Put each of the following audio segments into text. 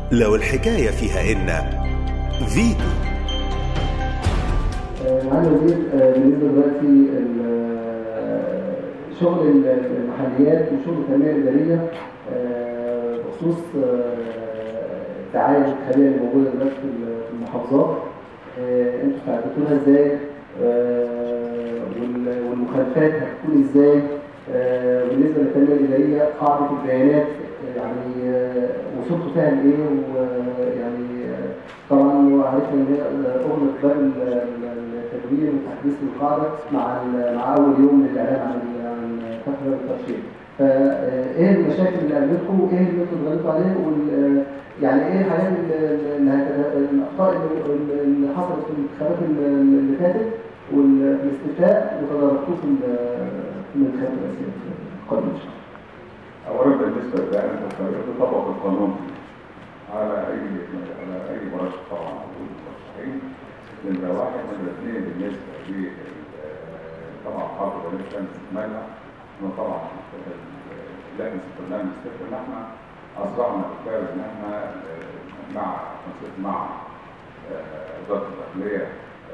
لو الحكاية فيها إن فيتو معالي الوزير آه، بالنسبه دلوقتي ال- آه، شغل ال- المحليات وشغل التنميه الاداريه آه، بخصوص آه، الدعايه الانتخابيه اللي موجوده دلوقتي في في المحافظات آه، انتوا استعدتوا ازاي آه، وال- والمخالفات هتكون ازاي آه، بالنسبه للتنميه الاداريه قاعده البيانات آه، يعني آه، وصلتوا فيها لايه ويعني آه، طبعا وعرفنا ان هي اغلق باب ال- ال- التدوير وتحديث القاعده مع ال- مع اول يوم للاعلان عن ال- عن فتح باب الترشيح. فايه المشاكل اللي قابلتكم وايه اللي انتم اتغلبتوا عليه وال يعني ايه الحاجات اللي اللي هت- الاخطاء اللي- اللي حصلت في الانتخابات اللي اللي فاتت والاستفتاء وتداركتوه في ال- في الانتخابات الرئاسيه القادمه ان شاء الله. اولا بالنسبه للدائره الانتخابيه تطبق القانون على اي على اي مرشح طبعا موجود مرشحين نمره واحد نمره اثنين بالنسبه ل طبعا حافظ وليس كان استكمالها انه طبعا لجنه البرنامج الاستفتاء ان احنا اسرعنا بالفعل ان احنا آه، مع تنسيق مع آه، وزاره الداخليه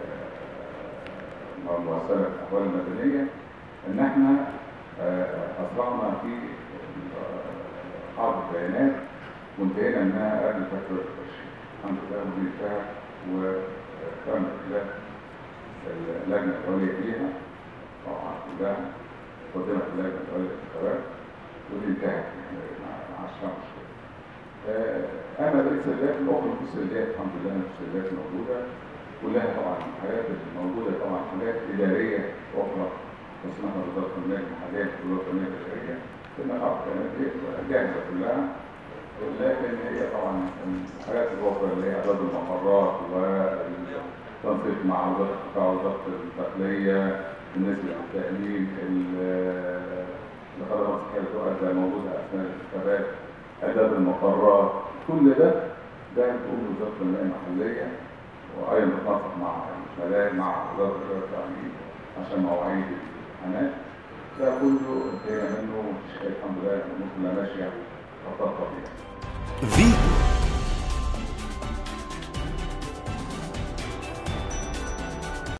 آه، ومؤسسه الاحوال المدنيه ان احنا آه، اسرعنا في آه، حرب البيانات وانتهينا منها قبل فتره الترشيح الحمد لله ودي انتهت وتم خلال اللجنه الدوليه فيها طبعا كلها قدمت اللجنه الدوليه للانتخابات ودي انتهت مع مع الشعب الشرعي. آه، اما بقيه السلبيات الاخرى في السلبيات الحمد لله إن السلبيات موجوده كلها طبعا الحاجات الموجوده طبعا حاجات اداريه اخرى تصنعها وزاره التنميه المحليه وزاره التنميه البشريه كنا خلاص كانت دي جاهزه كلها لكن هي طبعا الحاجات الاخرى اللي هي اعداد المقرات والتنسيق مع وزاره الدفاع وزاره الداخليه بالنسبه للتامين ال- الخدمات الصحيه اللي تبقى موجوده اثناء الانتخابات اعداد المقرات كل ده ده بتقوم وزاره التنميه المحليه وايضا بتنسق مع الملاك مع وزاره التعليم عشان مواعيد الامتحانات ده كله انتهينا منه مفيش أي- الحمد لله الامور كلها ماشيه خطط طبيعي فيتو